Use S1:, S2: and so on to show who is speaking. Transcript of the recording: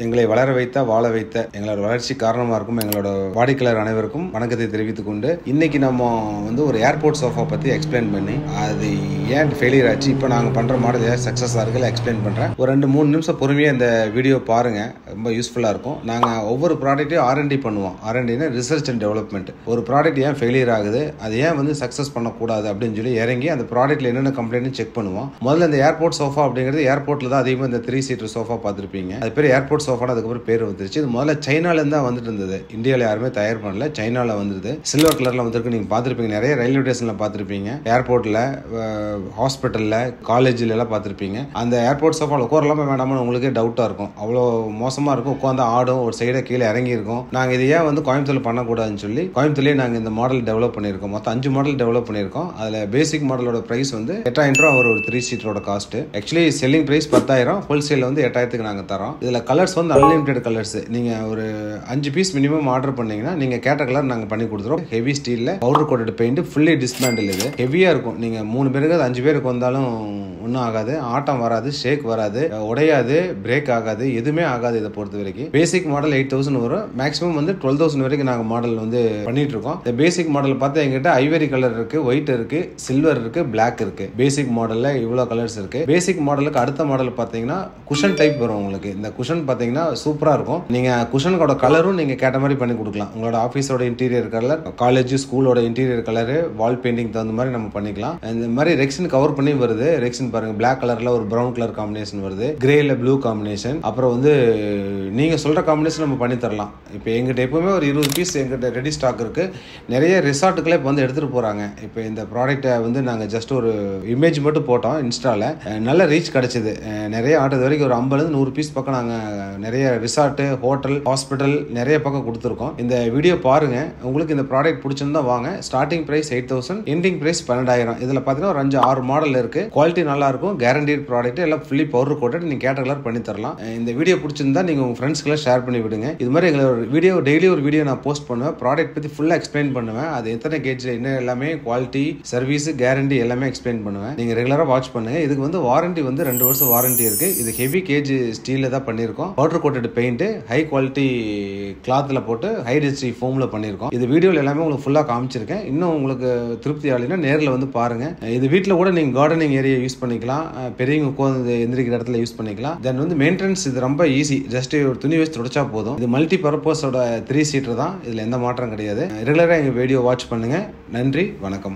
S1: எங்களை வளர வைத்த வாழ வைத்த எங்களோட வளர்ச்சி காரணமாக இருக்கும் எங்களோட வாடிக்கையாளர் அனைவருக்கும் வணக்கத்தை தெரிவித்துக் கொண்டு இன்னைக்கு நம்ம வந்து ஒரு ஏர்போர்ட் சோஃபா பற்றி எக்ஸ்பிளைன் பண்ணி அது ஏன் ஃபெயிலியர் ஆச்சு இப்போ நாங்கள் பண்ணுற மாடல் ஏன் சக்ஸஸ் ஆகுது எக்ஸ்பிளைன் பண்ணுறேன் ஒரு ரெண்டு மூணு நிமிஷம் பொறுமையாக இந்த வீடியோ பாருங்கள் ரொம்ப யூஸ்ஃபுல்லாக இருக்கும் நாங்கள் ஒவ்வொரு ப்ராடக்ட்டையும் ஆர்என்டி பண்ணுவோம் ஆர்என்டினா ரிசர்ச் அண்ட் டெவலப்மெண்ட் ஒரு ப்ராடக்ட் ஏன் ஃபெயிலியர் ஆகுது அது ஏன் வந்து சக்ஸஸ் பண்ணக்கூடாது அப்படின்னு சொல்லி இறங்கி அந்த ப்ராடக்ட்டில் என்னென்ன கம்ப்ளைண்ட் செக் பண்ணுவோம் முதல்ல இந்த ஏர்போர்ட் சோஃபா அப்படிங்கிறது ஏர்போர்ட்டில் தான் அதிகமாக இந்த த்ரீ சீட்டர் சோஃபா பார்த்துருப்பீங்க அது பேர் ஏர்போர்ட் சோஃபான்னு அதுக்கப்புறம் பேர் வந்துருச்சு இது முதல்ல சைனாலேருந்து தான் வந்துட்டு இருந்தது இந்தியாவில் யாருமே தயார் பண்ணல சைனாவில் வந்துருது சில்வர் கலரில் வந்திருக்கு நீங்கள் பார்த்துருப்பீங்க நிறைய ரயில்வே ஸ்டேஷனில் பார்த்துருப்பீங்க ஏர்போர்ட்டில் ஹாஸ்பிட்டலில் காலேஜில் எல்லாம் பார்த்துருப்பீங்க அந்த ஏர்போர்ட் சோஃபாவில் உட்காரலாமா வேண்டாமான்னு உங்களுக்கே டவுட்டாக இருக்கும் அவ்வளோ மோசமாக இருக்கும் உட்காந்து ஆடும் ஒரு சைடை கீழே இறங்கி இருக்கும் நாங்கள் இது ஏன் வந்து கோயம்புத்தூர் பண்ணக்கூடாதுன்னு சொல்லி கோயம்புத்தூர்லேயே நாங்கள் இந்த மாடல் டெவலப் பண்ணியிருக்கோம் மொத்தம் அஞ்சு மாடல் டெவலப் பண்ணியிருக்கோம் அதில் பேசிக் மாடலோட ப்ரைஸ் வந்து எட்டாயிரம் ரூபா ஒரு ஒரு த்ரீ சீட்டரோட காஸ்ட் ஆக்சுவலி செல்லிங் ப்ரைஸ் பத்தாயிரம் ஹோல்சேலில் வந்து எட்டாயிரத்துக்கு நாங்கள் தரோம் இதில் கலர்ஸ் வந்து அன்லிமிட்டெட் கலர்ஸ் நீங்கள் ஒரு அஞ்சு பீஸ் மினிமம் ஆர்டர் பண்ணீங்கன்னா நீங்கள் கேட்ட கலர் நாங்கள் பண்ணி கொடுத்துருவோம் ஹெவி ஸ்டீலில் powder coated paint fully dismantle இது ஹெவியாக இருக்கும் நீங்கள் மூணு பேருக்கு அது அஞ்சு பேருக்கு வந்தாலும் ஒன்றும் ஆகாது ஆட்டம் வராது ஷேக் வராது உடையாது பிரேக் ஆகாது எதுவுமே ஆகாது இதை பொறுத்த வரைக்கும் பேசிக் மாடல் எயிட் தௌசண்ட் வரும் மேக்ஸிமம் வந்து டுவெல் தௌசண்ட் வரைக்கும் நாங்கள் மாடல் வந்து பண்ணிட்டு இருக்கோம் இந்த பேசிக் மாடல் பார்த்தா எங்கிட்ட ஐவரி கலர் இருக்கு ஒயிட் இருக்கு சில்வர் இருக்கு பிளாக் இருக்கு பேசிக் மாடல்ல இவ்வளோ கலர்ஸ் இருக்கு பேசிக் மாடலுக்கு அடுத்த மாடல் பார்த்தீங்கன்னா குஷன் டைப் வரும் உங்களுக்கு இந்த குஷன் பார்த்தீங்கன்னா சூப்பராக இருக்கும் நீங்கள் குஷனுக்கோட கலரும் நீங்கள் கேட்ட மாதிரி பண்ணி கொடுக்கலாம் உங்களோட ஆஃபீஸோட இன்டீரியர் கலர் காலேஜ் ஸ்கூலோட இன்டீரியர் கலரு வால் பெயிண்டிங் தகுந்த மாதிரி நம்ம பண்ணிக்கலாம் இந்த மாதிரி ரெக்ஸின் கவர் பண்ணி வருது ரெக்ஸின் பாருங்க பிளாக் கலர்ல ஒரு ப்ரௌன் கலர் காம்பினேஷன் வருது கிரேல ப்ளூ காம்பினேஷன் அப்புறம் வந்து நீங்க சொல்ற காம்பினேஷன் நம்ம பண்ணி தரலாம் இப்போ எங்கிட்ட எப்பவுமே ஒரு இருபது பீஸ் எங்கிட்ட ரெடி ஸ்டாக் இருக்கு நிறைய ரிசார்ட்டுகளே இப்போ வந்து எடுத்துட்டு போறாங்க இப்போ இந்த ப்ராடக்ட்டை வந்து நாங்கள் ஜஸ்ட் ஒரு இமேஜ் மட்டும் போட்டோம் இன்ஸ்டால அஹ் நல்ல ரீச் கிடைச்சது அஹ் நிறைய ஆட்டது வரைக்கும் ஒரு ஐம்பதுலேருந்து நூறு பீஸ் பக்கம் நாங்கள் நிறைய ரிசார்ட்டு ஹோட்டல் ஹாஸ்பிட்டல் நிறைய பக்கம் கொடுத்துருக்கோம் இந்த வீடியோ பாருங்க உங்களுக்கு இந்த ப்ராடக்ட் பிடிச்சிருந்தா வாங்க starting price eight thousand ending price பன்னெண்டாயிரம் இதில் பார்த்தீங்கன்னா ஒரு அஞ்சு ஆறு மாடல் இருக்கு குவாலிட்டி நல்லா இருக்கும் கேரண்டீட் ப்ராடக்ட் எல்லாம் ஃபுல்லி பவுடர் கோட்டட் நீங்கள் கேட்ட கலர் பண்ணி தரலாம் அஹ் இந்த வீடியோ பிடிச்சிருந்தா நீங்கள் உங்கள் ஃப்ரெண்ட்ஸ்க்கெல்லாம் ஷேர் பண்ணி விடுங்க இது மாதிரி எங்களோட வீடியோ டெய்லி ஒரு வீடியோ நான் போஸ்ட் பண்ணுவேன் ப்ராடக்ட் பற்றி ஃபுல்லாக எக்ஸ்பிளைன் பண்ணுவேன் அது எத்தனை கேஜில் என்ன எல்லாமே குவாலிட்டி சர்வீஸ் கேரண்டி எல்லாமே எக்ஸ்பிளைன் பண்ணுவேன் நீங்கள் ரெகுலராக வாட்ச் பண்ணுங்க இதுக்கு வந்து வாரண்டி வந்து ரெண்டு வருஷம் வாரண்டி இருக்கு இது ஹெவி கேஜ் ஸ்டீலில் தான் பண்ணியிருக்கோம் powder coated paint high quality கிளாத்தில் போட்டு ஹை டென்சிட்டி ஃபோமில் பண்ணியிருக்கோம் இது வீடியோவில் எல்லாமே உங்களுக்கு ஃபுல்லாக காமிச்சிருக்கேன் இன்னும் உங்களுக்கு திருப்தி ஆகலைன்னா நேரில் வந்து பாருங்க இது வீட்டில் கூட நீங்கள் கார்டனிங் ஏரியா யூஸ் பண்ணிக்கலாம் அஹ் பெரியவங்க உட்காந்து எந்திரிக்கிற இடத்துல யூஸ் பண்ணிக்கலாம் தென் வந்து மெயின்டெனன்ஸ் இது ரொம்ப ஈஸி ஜஸ்ட் ஒரு துணி வச்சு தொடச்சா போதும் இது மல்டி பர்பஸோட த்ரீ சீட்டர் தான் இதில் எந்த மாற்றம் கிடையாது ரெகுலராக எங்கள் வீடியோ வாட்ச் பண்ணுங்க நன்றி வணக்கம்